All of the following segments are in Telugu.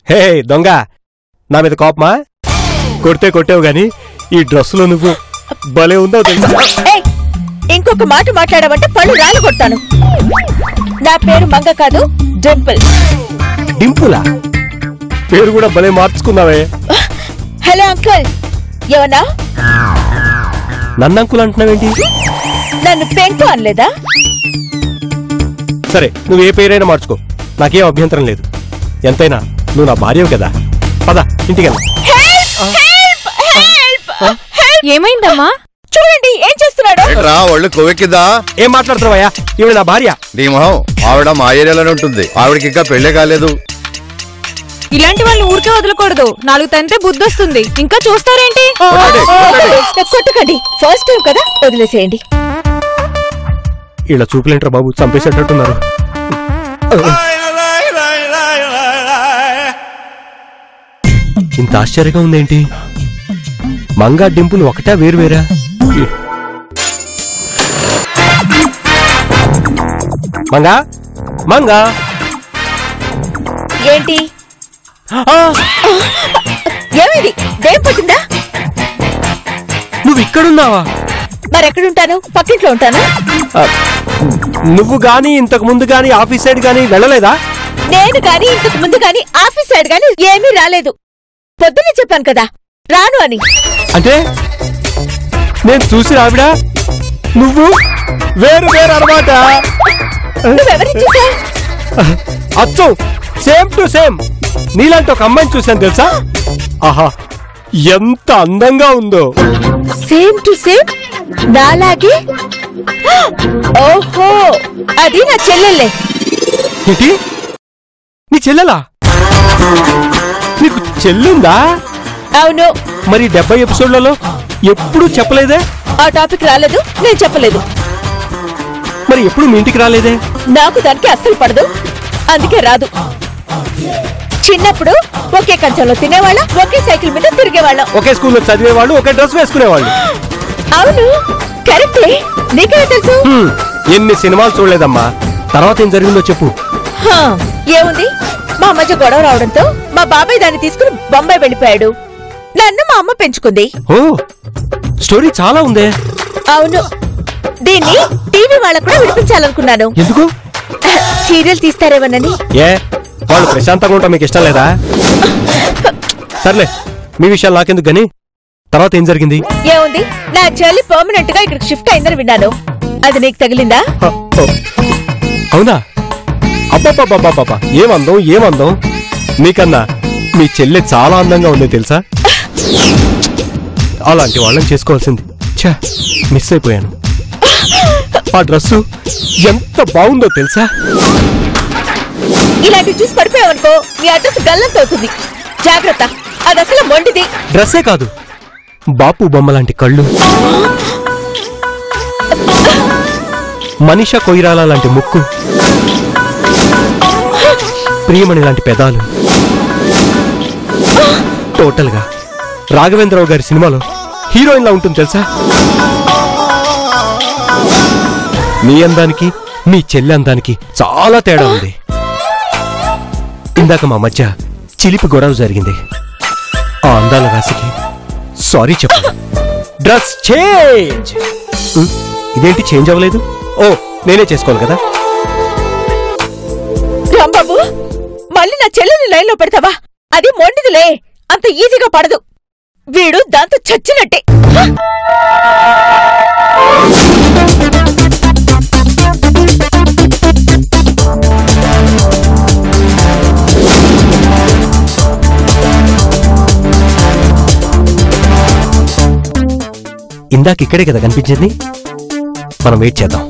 హే దొంగ నా మీద కోపమా కొడితే కొట్టావు గాని ఈ డ్రెస్సులో నువ్వు భలే ఉందో తెలుసా ఏయ్ ఇంకొక మాట మాట్లాడమంటే పళ్ళు రాళ్ళు కొడతాను నా పేరు మంగ కాదు డింపుల్ డింపులా పేరు కూడా భలే మార్చుకున్నావే హలో అంకుల్ ఏమన్నా నన్ను అంకుల్ అంటున్నావేంటి నన్ను పెంకు అనలేదా సరే నువ్వు ఏ పేరైనా మార్చుకో నాకేం అభ్యంతరం లేదు ఎంతైనా నువ్వు నా భార్యవు కదా పద ఇంటికి ఏమైందమ్మా చూడండి ఏం చేస్తున్నాడు ఏంట్రా ఒళ్ళు కొవ్వెక్కిందా ఏం మాట్లాడుతున్నావయ్యా ఈవిడ నా భార్య నీ మొహం ఆవిడ మా ఏరియాలోనే ఉంటుంది ఆవిడకి ఇంకా పెళ్ళే కాలేదు ఇలాంటి వాళ్ళని ఊరికే వదలకూడదు నాలుగు తంతే బుద్ధి వస్తుంది ఇంకా చూస్తారేంటి కొట్టండి, కొట్టండి. కొట్టకండి ఫస్ట్ టైం కదా వదిలేసేయండి ఇలా చూపులేంట్రా బాబు చంపేసేటట్టున్నారు ఇంత ఆశ్చర్యంగా ఉందేంటి మంగా డింపుల్ ఒకటా వేరు వేరా మంగా మంగా ఏంటి ఆ, ఏమైంది దేం పట్టిందా నువ్వు ఇక్కడున్నావా మరెక్కడుంటాను పక్కింట్లో ఉంటాను ఆ, నువ్వు గాని ఇంతకు ముందు గాని ఆఫీస్ సైడ్ గాని వెళ్ళలేదా నేను గాని ఇంతకు ముందు గాని ఆఫీస్ సైడ్ గాని ఏమీ రాలేదు పొద్దున్నే చెప్పాను కదా రాను అని అంటే నేను చూసి ఆవిడ నువ్వు వేరు వేరు అనమాట నువ్వెవరిని చూసా అచ్చం సేమ్ టు సేమ్ నీలాంటి ఒక అమ్మాయిని చూశాను తెలుసా ఆహా ఎంత అందంగా ఉందో సేమ్ టు సేమ్ నాలాగే ఓహో అది నా చెల్లెల్లే ఏంటి నీ చెల్లెలా నీకు చెల్లుందా అవును మరి డెబ్బై ఎపిసోడ్లలో ఎప్పుడూ చెప్పలేదే ఆ టాపిక్ రాలేదు నేను చెప్పలేదు మరి ఎప్పుడు మీ ఇంటికి రాలేదే నాకు దానికి అస్సలు పడదు అందుకే రాదు చిన్నప్పుడు ఒకే కంచంలో తినేవాళ్ళం ఒకే సైకిల్ మీద తిరిగేవాళ్ళం ఒకే స్కూల్లో చదివేవాళ్ళు ఒకే డ్రెస్ వేసుకునేవాళ్ళు అవును కరెక్టే నీకే తెలుసు హ్మ్, ఎన్ని సినిమాలు చూడలేదమ్మా తర్వాత ఏం జరిగిందో చెప్పు హా, ఏముంది మా మధ్య గొడవ రావడంతో మా బాబాయ్ దాన్ని తీసుకుని బొంబాయి వెళ్ళిపోయాడు నన్ను మా అమ్మ పెంచుకుంది ఓ స్టోరీ చాలా ఉందే అవును దీన్ని టీవీ వాళ్ళకు కూడా వినిపించాలనుకున్నాను ఎందుకు సీరియల్ తీస్తారేమోనని ఏ వాళ్ళు ప్రశాంతంగా ఉంటాం మీకు ఇష్టం లేదా సర్లే మీ విషయాలు నాకెందుకు గాని తర్వాత ఏం జరిగింది ఏముంది నా చెల్లి పర్మనెంట్ గా ఇక్కడికి షిఫ్ట్ అయిందని విన్నాను అది నీకు తగిలిందా హ, ఓ. అవునా అబ్బబ్బబ్బబ్బబ్బా ఏమందం ఏమందం నీకన్నా మీ చెల్లె చాలా అందంగా ఉంది తెలుసా అలాంటి వాళ్ళని చేసుకోవాల్సింది ఛా మిస్ అయిపోయాను ఆ డ్రెస్సు ఎంత బాగుందో తెలుసా ఇలాంటివి చూసి పడిపోయావనుకో నీ అడ్రస్ గల్లంత అవుతుంది జాగ్రత్త అది అసలు మొండిది డ్రెస్సే కాదు బాపు బొమ్మ లాంటి కళ్ళు మనిష కొయిరాల లాంటి ముక్కు ప్రియమణి లాంటి పెదాలు టోటల్ గా రాఘవేంద్రరావు గారి సినిమాలో హీరోయిన్ లా ఉంటుంది తెలుసా మీ అందానికి మీ చెల్లి అందానికి చాలా తేడా ఉంది ఇందాక మా మధ్య చిలిపి గొడవ జరిగింది ఆ అందాల రాశికి సారీ చెప్పు డ్రెస్ చేంజ్ ఉమ్, ఇదేంటి చేంజ్ అవ్వలేదు ఓ నేనే చేసుకోవాలి కదా రాంబాబు మళ్ళీ నా చెల్లెల్ని లైన్లో పెడతావా అది మొండిదిలే అంత ఈజీగా పడదు వీడు దాంతో చచ్చినట్టే హ! ఇందాక ఇక్కడే కదా కనిపించింది మనం వెయిట్ చేద్దాం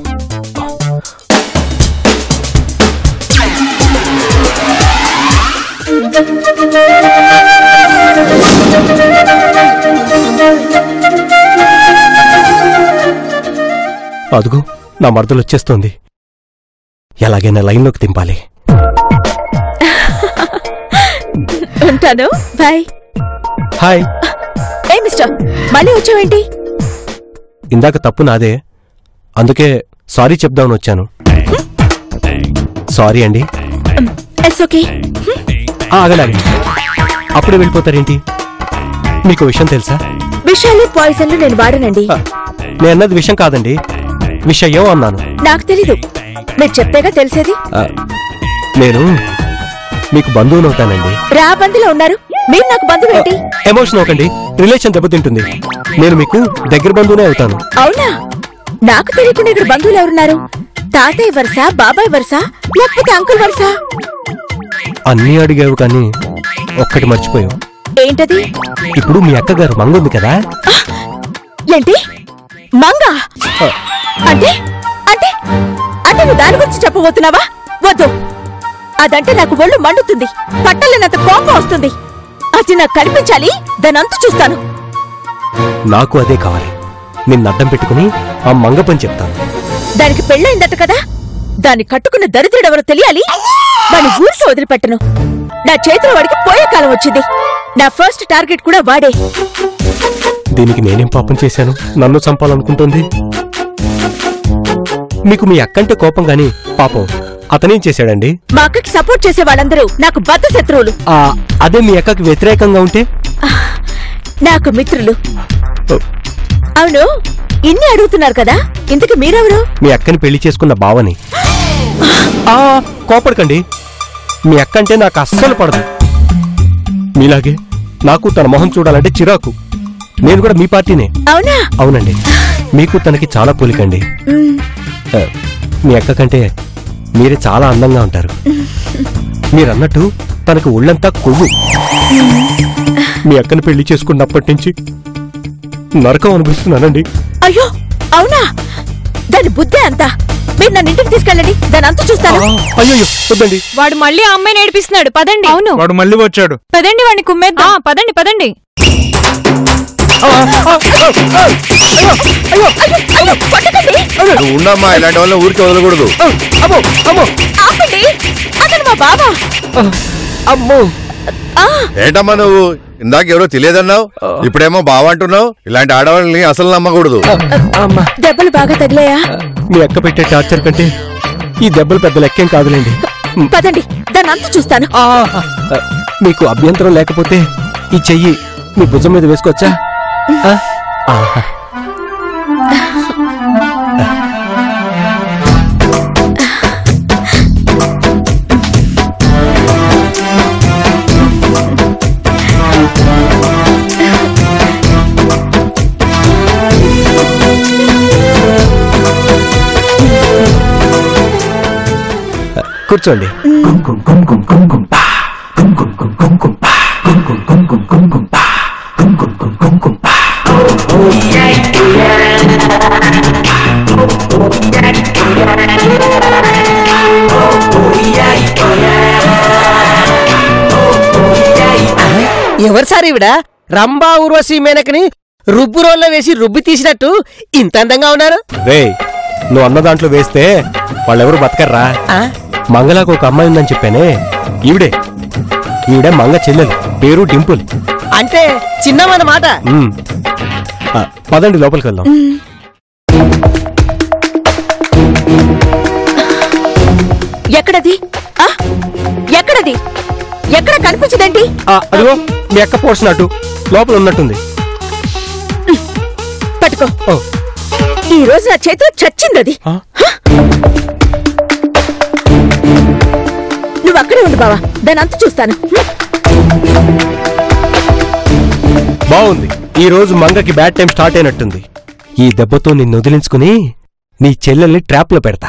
అదుగో నా మరదలు వచ్చేస్తోంది ఎలాగైనా లైన్లోకి దింపాలి ఉంటాను బాయ్ హాయ్ ఏ మిస్టర్ మళ్ళీ వచ్చావేంటి ఇందాక తప్పు నాదే అందుకే సారీ చెప్దామని వచ్చాను సారీ అండి ఎస్ ఓకే ఆ, ఆగండి ఆగండి అప్పుడే వెళ్ళిపోతారేంటి మీకు విషయం తెలుసా విషాలు పాయిజన్లు నేను వాడనండి ఆ, నేను అన్నది విషయం కాదండి విషయం అన్నాను నాకు తెలీదు మీరు చెప్తేగా తెలిసేది ఆ, నేను మీకు బంధువుని అవుతానండి రా బందిలో ఉన్నారు మీరు నాకు బంధువు ఏంటి ఎమోషన్ అవ్వకండి రిలేషన్ దెబ్బతింటుంది నేను మీకు దగ్గర బంధువునే అవుతాను అవునా నాకు తెలియకుండా ఇక్కడ బంధువులు ఎవరున్నారు తాతయ్య వరుస బాబాయ్ వరుస లేకపోతే అంకుల్ వరుస అన్నీ అడిగావు కానీ ఒక్కటి మర్చిపోయావు ఏంటది ఇప్పుడు మీ అక్కగారు మంగ ఉంది కదా ఏంటి మంగ ఆ, అంటే అంటే అంటే నువ్వు దాని గురించి చెప్పబోతున్నావా వద్దు అదంటే నాకు ఒళ్ళు మండుతుంది పట్టలేనంత కోపం వస్తుంది అది నాకు కనిపించాలి దాని అంతు చూస్తాను నాకు అదే కావాలి నిన్ను అడ్డం పెట్టుకుని ఆ మంగ పని చెప్తాను దానికి పెళ్ళైందట కదా దాన్ని కట్టుకున్న దరిద్రుడెవరో తెలియాలి దాని ఊరికి వదిలిపెట్టను నా చేతిలో వాడికి పోయే కాలం వచ్చింది నా ఫస్ట్ టార్గెట్ కూడా వాడే దీనికి నేనేం పాపం చేశాను నన్ను చంపాలనుకుంటుంది మీకు మీ అక్కంటే కోపం గాని పాపం అతనేం చేశాడండి మా అక్కకి సపోర్ట్ చేసే వాళ్ళందరూ నాకు బద్ద శత్రువులు ఆ, అదే మీ అక్కకి వ్యతిరేకంగా ఉంటే నాకు మిత్రులు ఓ, అవును ఇన్ని అడుగుతున్నారు కదా ఇంతకు మీరెవరు మీ అక్కని పెళ్లి చేసుకున్న బావని ఆ, కోపడకండి మీ అక్క అంటే నాకు అస్సలు పడదు మీలాగే నాకు తన మొహం చూడాలంటే చిరాకు నేను కూడా మీ పార్టీనే అవునా అవునండి మీకు తనకి చాలా పోలికండి మ్, ఆ, మీ అక్క కంటే మీరే చాలా అందంగా ఉంటారు మీరన్నట్టు తనకి ఒళ్ళంతా కొవ్వు మీ అక్కని పెళ్లి చేసుకున్నప్పటి నుంచి నరకం అనిపిస్తున్నానండి అయ్యో అవునా దాని బుద్ధే అంతా మీరు నన్ను ఇంటికి తీసుకెళ్ళండి దాని అంత చూస్తాను అయ్యో వద్దండి వాడు మళ్ళీ ఆ అమ్మాయిని ఏడిపిస్తున్నాడు పదండి అవును వాడు మళ్ళీ వచ్చాడు పదండి వాడిని కుమ్మేద్దాం ఆ, పదండి పదండి అయ్యో అయ్యో కొట్టకండి నువ్వు ఉండమ్మా ఇలాంటి వాళ్ళని ఊరికి వదలకూడదు అమ్మో అమ్మో ఆపండి అతను మా బాబా అమ్మో ఆ, ఏంటమ్మా నువ్వు ఇందాక ఎవరో తెలియదన్నావు ఇప్పుడేమో బావ అంటున్నావు ఇలాంటి ఆడవాళ్ళని అసలు నమ్మకూడదు అమ్మా దెబ్బలు బాగా తగిలాయా మీ అక్క పెట్టే టార్చర్ కంటే ఈ దెబ్బలు పెద్ద లెక్కేం కాదులేండి పదండి దాని అంత చూస్తాను ఆ, ఆ, మీకు అభ్యంతరం లేకపోతే ఈ చెయ్యి మీ భుజం మీద వేసుకోవచ్చా ఆ? ఆహా. కూర్చోండి ఎవరు సార్ ఈవిడ రంభా ఊర్వశి మేనకని రుబ్బు రోల్లో వేసి రుబ్బి తీసినట్టు ఇంత అందంగా ఉన్నారు రే నువ్వు అన్న దాంట్లో వేస్తే వాళ్ళెవరు బతకర్రా ఆ? మంగళకు ఒక అమ్మాయి ఉందని చెప్పానే ఈవిడే ఈవిడే మంగ చెల్లెలు పేరు డింపుల్ అంటే చిన్నమైన మాట ఉమ్. ఆ, పదండి లోపలికి వెళ్దాం ఎక్కడది ఆ, ఎక్కడది ఎక్కడ కనిపించదేంటి ఆ, అదిగో మీ అక్క పోర్షన్ అటు లోపల ఉన్నట్టుంది పట్టుకో ఓ ఈ రోజు నా చేతిలో చచ్చిందది ఆ? నువ్వు అక్కడే ఉండు బావా దాని అంత చూస్తాను బాగుంది ఈ రోజు మంగకి బ్యాడ్ టైం స్టార్ట్ అయినట్టుంది ఈ దెబ్బతో నిన్ను వదిలించుకుని నీ చెల్లెల్ని ట్రాప్ లో పెడతా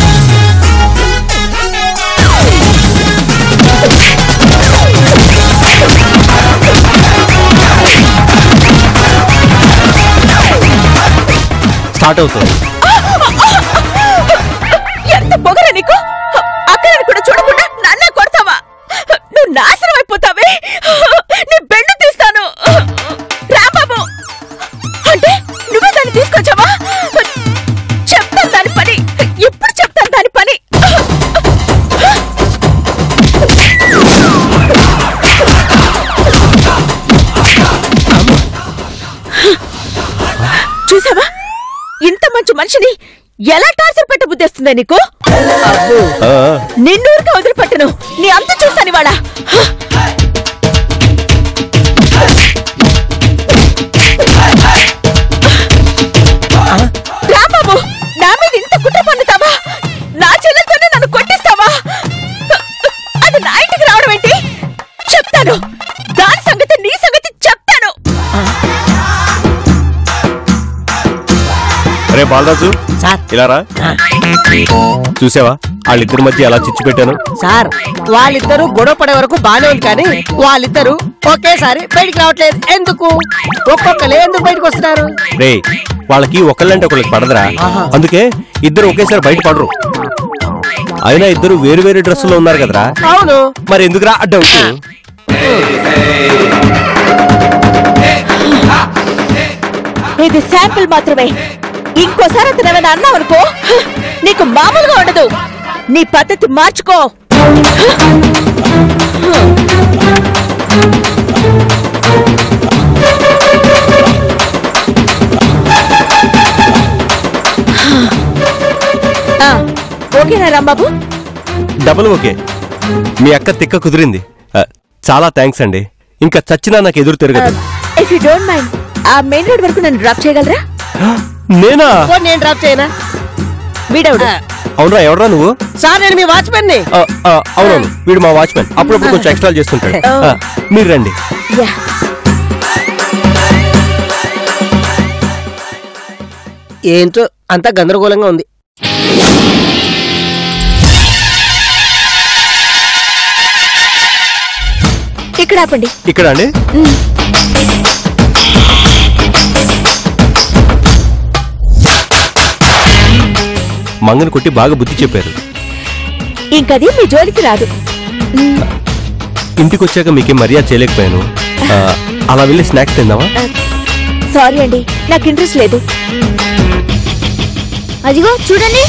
స్టార్ట్ అవుతుంది ఎంత పొగర నీకు అక్కడ కూడా చూడకుండా నన్నే కొడతావా నువ్వు నాశనం అయిపోతావే నీ బెండు తీస్తాను రా బాబు అంటే నువ్వే దాన్ని తీసుకొచ్చావా చెప్తాను దాని పని ఇప్పుడు చెప్తాను దాని పని చూసావా ఇంత మంచి మనిషిని ఎలా టార్చర్ పెట్ట బుద్ధిస్తుందే నీకు ఆ, నిన్నూరుగా వదిలిపెట్టను నీ అంత చూస్తాను ఇవాళ రాబాబు నా మీద ఇంత కుట్ర పన్నుతావా నా చెల్లెలతోనే నన్ను కొట్టిస్తావా అది నా ఇంటికి రావడం ఏంటి చెప్తాను దాని సంగతి నీ సంగతి చెప్తాను రే బాలరాజు సార్ ఇలా రా చూసావా వాళ్ళిద్దరి మధ్య ఎలా చిచ్చు పెట్టాను సార్ వాళ్ళిద్దరూ గొడవ పడే వరకు బానే ఉంది కానీ వాళ్ళిద్దరూ ఒకేసారి బయటికి రావట్లేదు ఎందుకు ఒక్కొక్కలే ఎందుకు బయటకు వస్తున్నారు రే వాళ్ళకి ఒకళ్ళంటే ఒకళ్ళకి పడదురా ఆహా. అందుకే ఇద్దరు ఒకేసారి బయట పడరు అయినా ఇద్దరు వేరు వేరు డ్రెస్సులో ఉన్నారు కదరా అవును మరి ఎందుకురా అడ్డం ఇది శాంపిల్ మాత్రమే ఇంకోసారి అతను ఏమైనా అన్నావనుకో నీకు మామూలుగా ఉండదు నీ పద్ధతి మార్చుకో ఆ, ఓకేనా రాంబాబు డబుల్ ఓకే మీ అక్క తిక్క కుదిరింది ఆ, చాలా థ్యాంక్స్ అండి ఇంకా చచ్చినా నాకు ఎదురు తిరగదు ఇఫ్ యూ డోంట్ మైండ్ ఆ మెయిన్ రోడ్ వరకు నన్ను డ్రాప్ చేయగలరా నేనా ఓ, నేను డ్రాప్ చేయనా వీడవుడు అవునరా ఎవడరా నువ్వు సార్ నేను మీ వాచ్మెన్ ని ఆ, ఆ, అవునవును వీడు మా వాచ్మెన్ అప్పుడప్పుడు కొంచెం ఎక్స్ట్రా చేస్తుంటాడు ఆ, మీరు రండి యా ఏంటో అంతా గందరగోళంగా ఉంది ఇక్కడ ఆపండి ఇక్కడ అండి మంగని కొట్టి బాగా బుద్ధి చెప్పారు ఇంకది మీ జోలికి రాదు ఇంటికి వచ్చాక మీకేం మర్యాద చేయలేకపోయాను ఆ, అలా వెళ్ళి స్నాక్స్ తిందామా సారీ అండి నాకు ఇంట్రెస్ట్ లేదు అదిగో చూడండి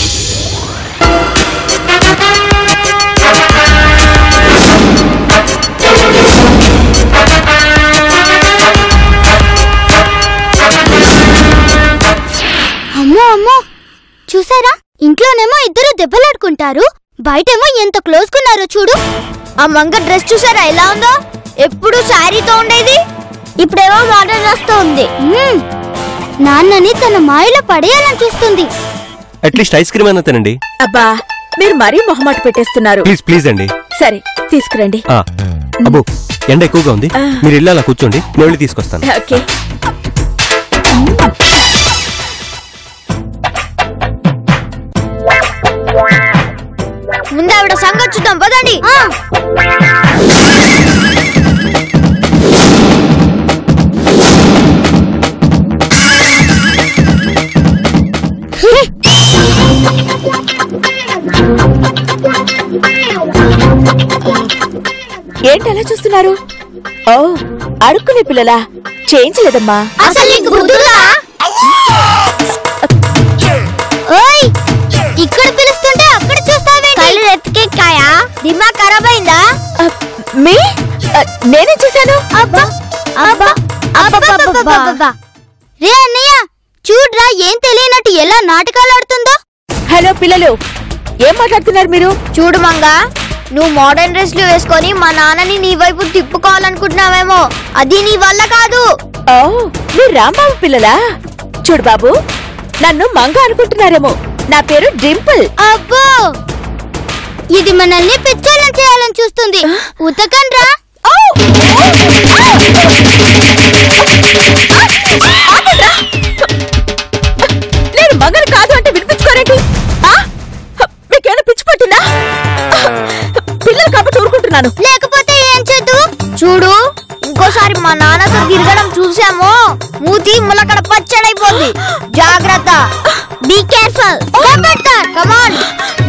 అమ్మో అమ్మో చూసారా ఇంట్లోనేమో ఇద్దరు దెబ్బలాడుకుంటారు బయటేమో ఎంత క్లోజ్ కున్నారో చూడు ఆ మంగ డ్రెస్ చూసారా ఎలా ఉందో ఎప్పుడు శారీతో ఉండేది ఇప్పుడేమో మోడర్న్ డ్రెస్ తో ఉంది మ్మ్. నాన్నని తన మాయలో పడేయాలని చూస్తుంది అట్లీస్ట్ ఐస్ క్రీమ్ అయినా తినండి అబ్బా మీరు మరీ మొహమాట పెట్టేస్తున్నారు ప్లీజ్ ప్లీజ్ అండి సరే తీసుకురండి ఆ, అబ్బో ఎండ ఎక్కువగా ఉంది ఆ. మీరు వెళ్ళి అలా కూర్చోండి నేను వెళ్ళి తీసుకొస్తాను ఓకే ముందు ఆవిడ సంగతి చూద్దాం పదండి ఏంటి అలా చూస్తున్నారు ఓ అడుక్కునే పిల్లలా చేయించలేదమ్మా అసలు నీకు బుద్ధుందా ఓయ్ ఇక్కడ పిలుస్తుంటే అక్కడ చూస్తావేంటి కళ్ళు ఎత్తికెక్కాయా దిమ్మా ఖరాబ్ అయిందా అ, మీ అ, నేనేం చేశాను అబ్బా అబ్బా అబ్బా రే అన్నయ్య చూడ్రా ఏం తెలియనట్టు ఎలా నాటకాలు ఆడుతుందో హలో పిల్లలు ఏం మాట్లాడుతున్నారు మీరు చూడు మంగా నువ్వు మోడర్న్ డ్రెస్లు వేసుకొని మా నాన్నని నీ వైపు తిప్పుకోవాలనుకుంటున్నావేమో అది నీ వల్ల కాదు ఓ మీరు రాంబాబు పిల్లలా చూడు బాబు నన్ను మంగ అనుకుంటున్నారేమో నా పేరు డింపుల్ అబ్బో ఇది మనల్ని పిచ్చోళ్ళని చేయాలని చూస్తుంది ఉతకండ్రా నేను మంగని కాదు అంటే వినిపించుకోరేంటి ఆ? మీకేమైనా పిచ్చి పట్టిందా పిల్లలు కాబట్టి ఊరుకుంటున్నాను లేకపోతే ఏం చేద్దు చూడు ఇంకోసారి మా నాన్నతో తిరగడం చూసామో మూతి ములకడ పచ్చడైపోద్ది జాగ్రత్త బీ కేర్ఫుల్ కమాన్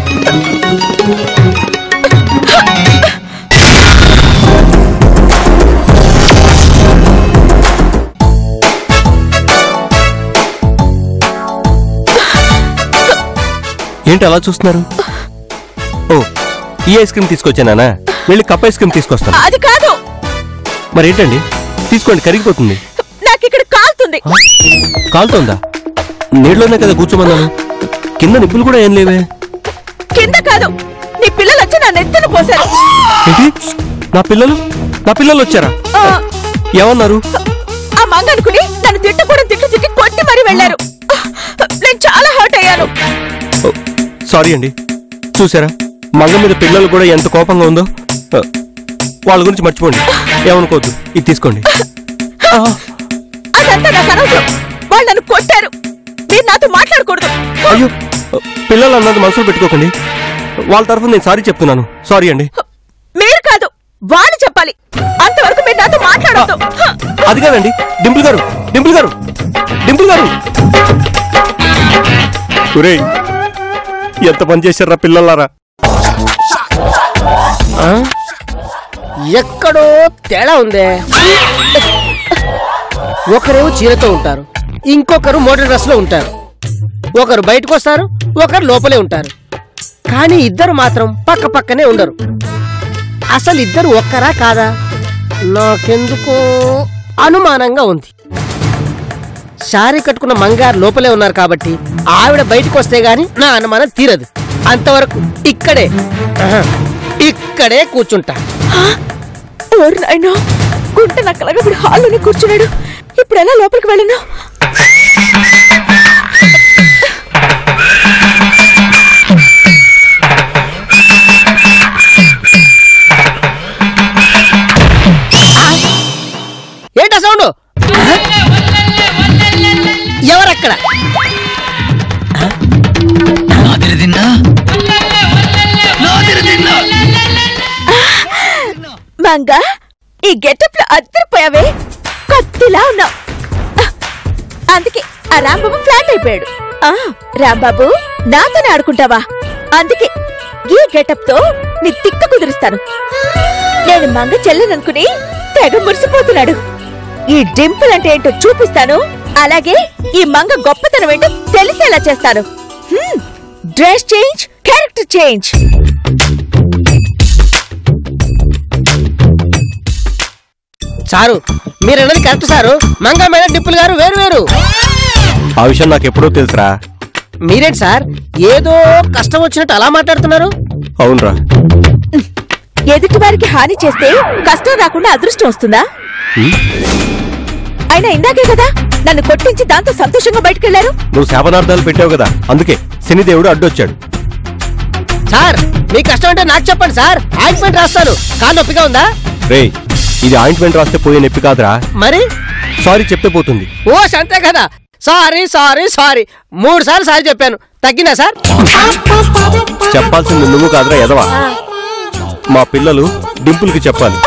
ఏంటి అలా చూస్తున్నారు ఓ ఈ ఐస్ క్రీమ్ తీసుకొచ్చానా వెళ్ళి కప్ ఐస్ క్రీమ్ తీసుకొస్తాను అది కాదు మరి ఏంటండి తీసుకోండి కరిగిపోతుంది నాకు ఇక్కడ కాలుతుంది కాలుతోందా నీళ్ళలోనే కదా కూర్చోమన్నాను కింద నిప్పులు కూడా ఏం లేవే కింద కాదు నీ పిల్లలు వచ్చి నా నెత్తిన పోశారు ఏంటి నా పిల్లలు నా పిల్లలు వచ్చారా ఆ, ఏమన్నారు ఆ మంగ అనుకుని నన్ను తిట్టకూడదు తిట్టు తిట్టి కొట్టి మరీ వెళ్ళారు నేను చాలా హర్ట్ అయ్యాను ఓ, సారీ అండి చూసారా మంగ మీద పిల్లలు కూడా ఎంత కోపంగా ఉందో ఆ, వాళ్ళ గురించి మర్చిపోండి ఏమనుకోవద్దు ఇది తీసుకోండి ఆ, అదంతా నాకు అనవసరం వాళ్ళు నన్ను కొట్టారు మీరు నాతో మాట్లాడకూడదు అయ్యో పిల్లలు అన్నది మనసులో పెట్టుకోకండి వాళ్ళ తరఫున నేను సారీ చెప్తున్నాను సారీ అండి మీరు కాదు వాళ్ళు చెప్పాలి అంతవరకు మీరు నాతో మాట్లాడొద్దు అది కాదండి డింపుల్ గారు డింపుల్ గారు డింపుల్ గారు ఒరేయ్ ఎంత పని చేశారా పిల్లలారా ఆ? ఎక్కడో తేడా ఉందే ఒకరేమో చీరతో ఉంటారు ఇంకొకరు మోడల్ డ్రెస్ లో ఉంటారు ఒకరు బయటకు వస్తారు ఒకరు లోపలే ఉంటారు కానీ ఇద్దరు మాత్రం పక్క పక్కనే ఉండరు అసలు ఇద్దరు ఒక్కరా కాదా నాకెందుకో అనుమానంగా ఉంది శారీ కట్టుకున్న మంగారు లోపలే ఉన్నారు కాబట్టి ఆవిడ బయటకు వస్తే గాని నా అనుమానం తీరదు అంతవరకు ఇక్కడే ఆహా, ఇక్కడే కూర్చుంటా ఓరి నాయనో గుంట నక్కలాగా ఇప్పుడు హాల్లోనే కూర్చున్నాడు ఇప్పుడు ఎలా లోపలికి వెళ్ళను ఏంటా సౌండ్ ఎవరక్కడ మంగ ఈ గెటప్ లో అద్దరిపోయావే కత్తిలా ఉన్నావు అందుకే ఆ రాంబాబు ఫ్లాట్ అయిపోయాడు ఆ రాంబాబు నాతోనే ఆడుకుంటావా అందుకే ఈ గెటప్ తో నీ తిక్క కుదురుస్తాను నేను మంగ చెల్లెననుకుని తెగ మురిసిపోతున్నాడు ఈ డింపుల్ అంటే ఏంటో చూపిస్తాను అలాగే ఈ మంగ గొప్పతనం ఏంటో తెలిసేలా చేస్తాను dress change character change sir మీరన్నది కరెక్ట్ సారు మంగా మేడం డిప్పులు గారు వేరు వేరు ఆ విషయం నాకు ఎప్పుడో తెలుసురా మీరేంటి సార్ ఏదో కష్టం వచ్చినట్టు అలా మాట్లాడుతున్నారు అవునరా ఎదుటి వారికి హాని చేస్తే కష్టం రాకుండా అదృష్టం వస్తుందా అయినా ఇందాకే కదా నన్ను కొట్టించి దాంతో సంతోషంగా బయటకెళ్లారు నువ్వు శాపనార్థాలు పెట్టావు కదా అందుకే శనిదేవుడు అడ్డొచ్చాడు సార్ మీ కష్టం అంటే నాకు చెప్పండి సార్ ఆయింట్మెంట్ రాస్తాను కాలు నొప్పిగా ఉందా రేయ్ ఇది ఆయింట్మెంట్ రాస్తే పోయే నొప్పి కాదురా మరి సారీ చెప్తే పోతుంది ఓ అంతే కదా సారీ సారీ సారీ మూడు సార్లు సారీ చెప్పాను తగ్గిందా సార్ చెప్పాల్సింది నువ్వు కాదురా ఎదవా మా పిల్లలు డింపుల్కి చెప్పాలి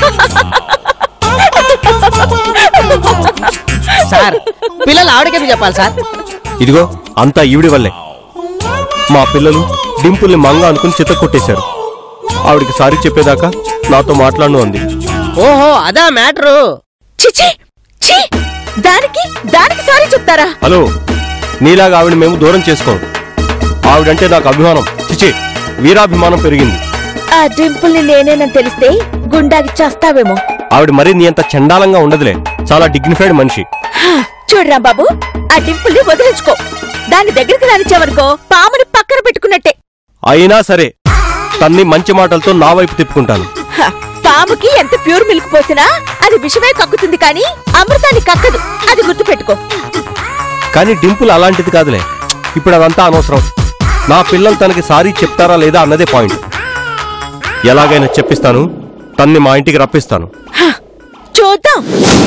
సార్ పిల్లలు ఆవిడకెందుకు చెప్పాలి సార్ ఇదిగో అంతా ఈవిడి వల్లే మా పిల్లలు డింపుల్ని మంగ అనుకుని చిత్త కొట్టేశారు ఆవిడికి సారీ చెప్పేదాకా నాతో మాట్లాడను అంది ఓహో అదా మ్యాటరు చిచి ఛీ దానికి దానికి సారీ చెప్తారా హలో నీలాగా ఆవిడ మేము దూరం చేసుకోం ఆవిడంటే నాకు అభిమానం చిచి వీరాభిమానం పెరిగింది ఆ డింపుల్ ని నేనేనని తెలిస్తే గుండాకి చేస్తావేమో ఆవిడ మరీ నీ అంత చండాలంగా ఉండదులే చాలా డిగ్నిఫైడ్ మనిషి చూడరా బాబు ఆ డింపుల్ ని వదిలించుకో దాని దగ్గరికి రానిచ్చావనుకో పాముని పక్కన పెట్టుకున్నట్టే అయినా సరే తన్ని మంచి మాటలతో నా వైపు తిప్పుకుంటాను హ, పాముకి ఎంత ప్యూర్ మిల్క్ పోసినా అది విషమే కక్కుతుంది కానీ అమృతాన్ని కక్కదు అది గుర్తుపెట్టుకో కానీ డింపుల్ అలాంటిది కాదులే ఇప్పుడు అదంతా అనవసరం నా పిల్లలు తనకి సారీ చెప్తారా లేదా అన్నదే పాయింట్ ఎలాగైనా చెప్పిస్తాను తన్ని మా ఇంటికి రప్పిస్తాను హ, చూద్దాం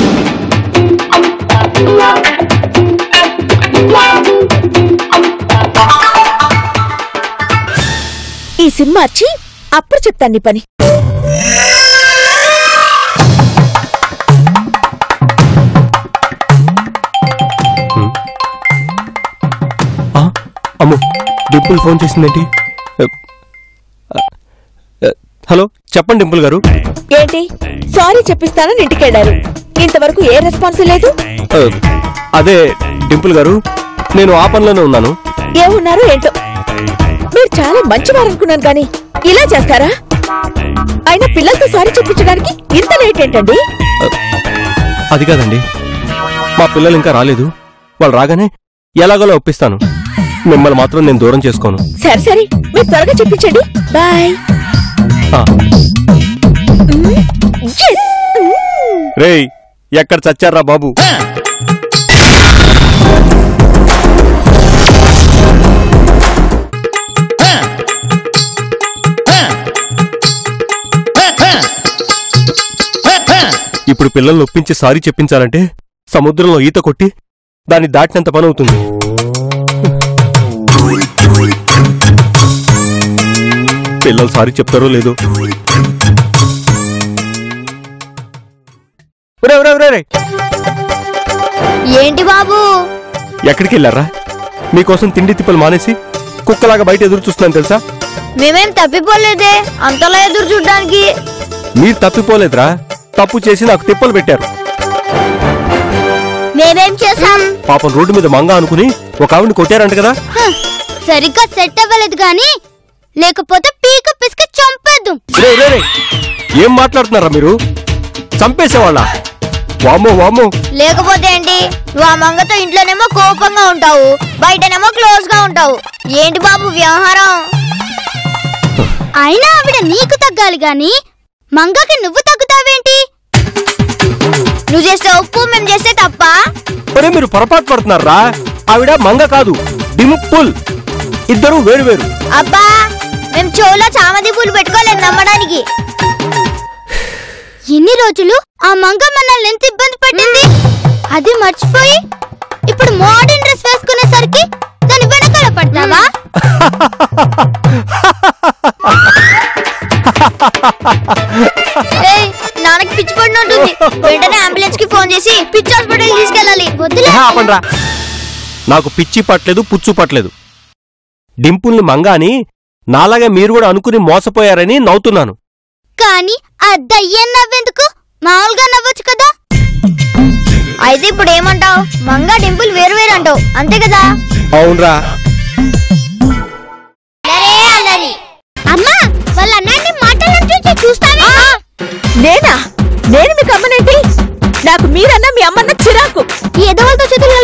ఈ సిమ్ మార్చి అప్పుడు చెప్తాను నీ పని ఆ, అమ్ము డింపుల్ ఫోన్ చేసిందేంటి ఆ, ఆ, హలో చెప్పండి డింపుల్ గారు ఏంటి సారీ చెప్పిస్తానని ఇంటికెళ్ళారు ఇంతవరకు ఏ రెస్పాన్స్ లేదు ఆ, అదే డింపుల్ గారు నేను ఆ పనిలోనే ఉన్నాను ఏమున్నారు ఏంటో మీరు చాలా మంచివారనుకున్నాను కానీ ఇలా చేస్తారా అయినా పిల్లలతో సారీ చెప్పించడానికి ఇంత లేట్ ఏంటండి అది కాదండి మా పిల్లలు ఇంకా రాలేదు వాళ్ళు రాగానే ఎలాగోలా ఒప్పిస్తాను మిమ్మల్ని మాత్రం నేను దూరం చేసుకోను సరే సరే మీరు త్వరగా చెప్పించండి బాయ్ ఆ, రేయ్ ఎక్కడ చచ్చారా బాబు ఇప్పుడు పిల్లల్ని ఒప్పించి సారీ చెప్పించాలంటే సముద్రంలో ఈత కొట్టి దాన్ని దాటినంత పని అవుతుంది పిల్లలు సారీ చెప్తారో లేదో ఒరే, ఒరే, ఒరే, ఒరే, ఏంటి బాబు ఎక్కడికి వెళ్ళారా మీకోసం తిండి తిప్పలు మానేసి కుక్కలాగా బయట ఎదురు చూస్తున్నాను తెలుసా మేమేం తప్పిపోలేదే అంతలా ఎదురు చూడ్డానికి మీరు తప్పిపోలేదురా తప్పు చేసి నాకు తిప్పలు పెట్టారు మేమేం చేసాం పాపం రోడ్డు మీద మంగ అనుకుని ఒక ఆవిడని కొట్టారంట కదా హ, సరిగ్గా సెట్ అవ్వలేదు కానీ లేకపోతే పీక పిసికి చంపేద్దు రే రే రే ఏం మాట్లాడుతున్నారా మీరు చంపేసేవాళ్ళ వామ్మో వామ్మో లేకపోతే ఏంటి నువ్వు ఆ మంగతో ఇంట్లోనేమో కోపంగా ఉంటావు బయటనేమో క్లోజ్ గా ఉంటావు ఏంటి బాబు వ్యవహారం అయినా ఆవిడ నీకు తగ్గాలి గాని మంగకి నువ్వు తగ్గుతావేంటి నువ్వు చేస్తే ఉప్పు మేము చేస్తే తప్ప ఒరే మీరు పొరపాటు పడుతున్నారా ఆవిడ మంగ కాదు డింపుల్ ఇద్దరు వేరు వేరు అబ్బా మేము చెవులో చామది పూలు పెట్టుకోలేదు నమ్మడానికి ఎన్ని రోజులు ఆ మంగ మనల్ని ఎంత ఇబ్బంది పట్టింది అది మర్చిపోయి ఇప్పుడు మోడర్న్ డ్రెస్ వేసుకునేసరికి దాని వెనకాల పడతావా ఏయ్, నాన్నకి పిచ్చి పడినట్టుంది వెంటనే అంబులెన్స్ కి ఫోన్ చేసి పిచ్చి హాస్పిటల్ తీసుకెళ్ళాలి వద్దులే ఏహే, ఆపండ్రా నాకు పిచ్చి పట్టలేదు పుచ్చు పట్టలేదు డింపుల్ని మంగ అని నాలాగా మీరు కూడా అనుకుని మోసపోయారని నవ్వుతున్నాను కానీ ఆ దయ్యం నవ్వెందుకు మామూలుగా నవ్వచ్చు కదా అయితే ఇప్పుడు ఏమంటావు మంగా డింపుల్ వేరు వేరు అంటావు అంతే కదా అవునరా అమ్మా వాళ్ళ అన్నాన్ని మాటలంటూ చూస్తావే నేనా నేను మీకు అమ్మనేంటి నాకు మీరన్నా మీ అమ్మన్న చిరాకు ఈ ఎదవలతో చేతులు